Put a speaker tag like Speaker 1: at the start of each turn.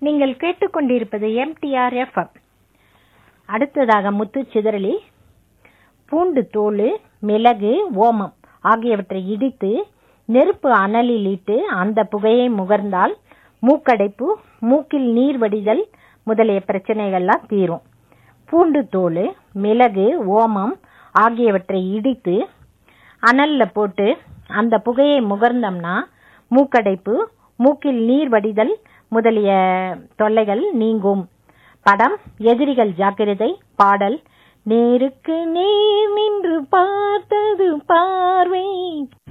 Speaker 1: நீங்கள் கேட்டுக்கொண்டிருப்பது MTR FM அடுத்ததாக முத்து சிதறலி பூண்டு தோல் மிளகு ஓமம் ஆகியவற்றை இடித்து நெருப்பு அனலில் இட்டு அந்த புகையை முகர்ந்தால் மூக்கடைப்பு மூக்கில் நீர் வடிதல் முதலிய பிரச்சனைகள்லாம் தீரும் பூண்டு தோல் மிளகு ஓமம் ஆகியவற்றை இடித்து அனல்ல போட்டு அந்த புகையை முகர்ந்தோம்னா மூக்கடைப்பு மூக்கில் நீர் வடிதல் முதலிய தொல்லைகள் நீங்கும் படம் எதிரிகள் ஜாக்கிரதை பாடல் நேருக்கு நேர் நின்று பார்த்தது பார்வை